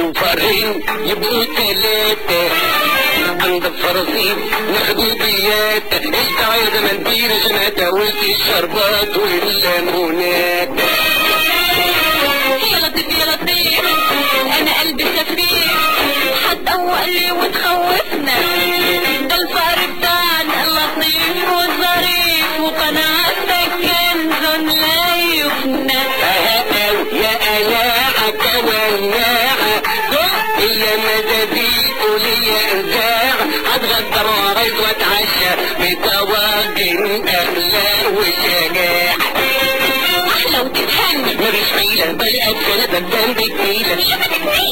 صنفرين يبقوا تلاتة عند الفرصين ناخدوا بيات اشتع يا زمان بير جناتة وفي الشربات والليمونات يا لطيف يا لطيف انا قلبي سفير هتقوق لي وتخوفنا ده الفقر بتاعنا لطيف وظريف وقناعتك كنز لا يفنى أهاو يا ألاعة ولاعة هي مزازيق وليا إرزاع أتغدر وأغيظ وأتعشى بطواجن أخلاق وشجاع احلى وتتهنى مفيش حيلة بل أدخل بدان بجميلة